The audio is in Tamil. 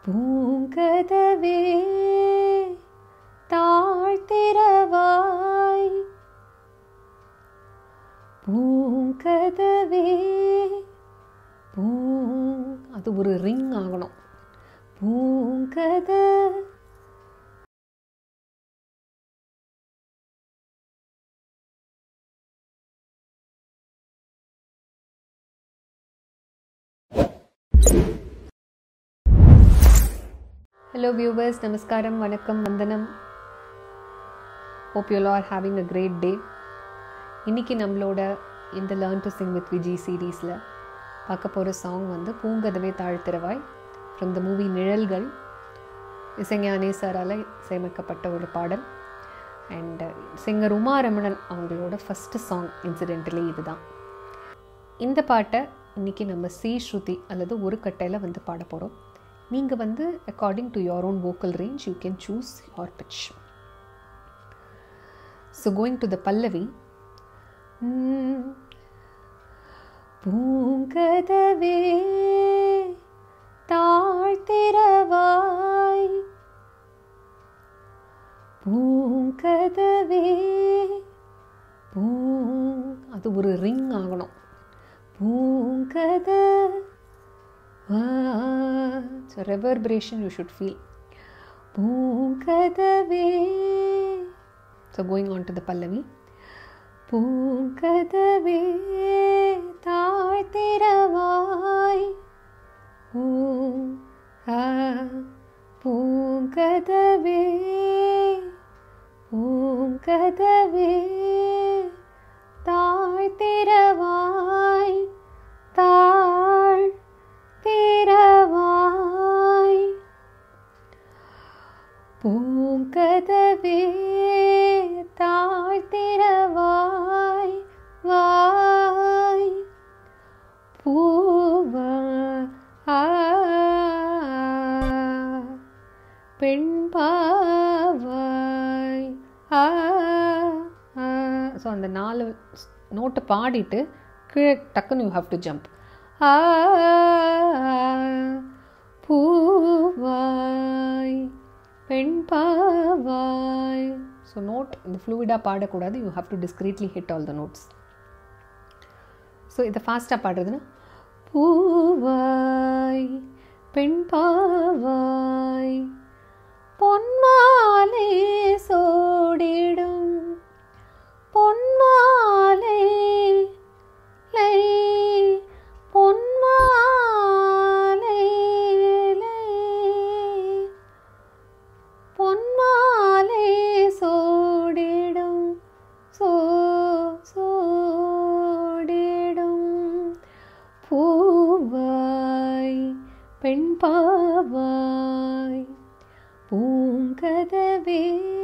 பூங்கதவே தாழ்த்திரவாய் பூங்கதவே பூ அது ஒரு ரிங் ஆகணும் பூங்கத ஹலோ வியூவர்ஸ் நமஸ்காரம் வணக்கம் வந்தனம் hope you are having a great day இன்றைக்கி நம்மளோட இந்த learn to sing with Viji சீரீஸில் பார்க்க போகிற சாங் வந்து பூங்கதவே தாழ்த்திரவாய் ஃப்ரம் த மூவி நிழல்கள் இசைஞானே சாரால் சேமிக்கப்பட்ட ஒரு பாடல் அண்ட் சிங்கர் உமா ரமணன் அவங்களோட ஃபஸ்ட்டு சாங் இன்சிடென்ட்லி இதுதான் இந்த பாட்டை இன்றைக்கி நம்ம சி ஸ்ருதி அல்லது ஒரு கட்டையில் வந்து பாட போகிறோம் நீங்கள் வந்து according to your own vocal range you can choose your pitch so going to the pallavi பூங்கதவே தாழ்த்திரவாய் பூங்கதவே பூ அது ஒரு ரிங் ஆகணும் பூங்கத so reverberation you should feel பூங்கதவே so going on to the pallavi பூங்கதவே தாழ்த்திரவாய் பூ ஆ பூங்கதவே பூங்கதவே தாழ்த்திரவாய் தாழ் திரவாய் பூங்கதவே தாழ்த்திரவாய் வாய் பூவா ஆ பெண்பாவாய் ஆ ஸோ அந்த நாலு நோட்டை பாடிட்டு கீழே டக்குன்னு யூ ஹாவ் டு ஜம்ப் ஆ பூவாய் பெண்பாவாய் ஸோ நோட் இந்த ஃப்ளூவிடாக பாடக்கூடாது you have to discreetly hit all the notes so இதை ஃபாஸ்ட்டாக பாடுறதுன்னா பூவாய் பெண்பாவாய் பொன்மாலே சோடிடும் பொன்மாலே லை பொன்மாலை லை பொன்மாலை சோடிடும் சோ சோடிடும் பூவாய் பெண்பாவாய் பூங்கதவே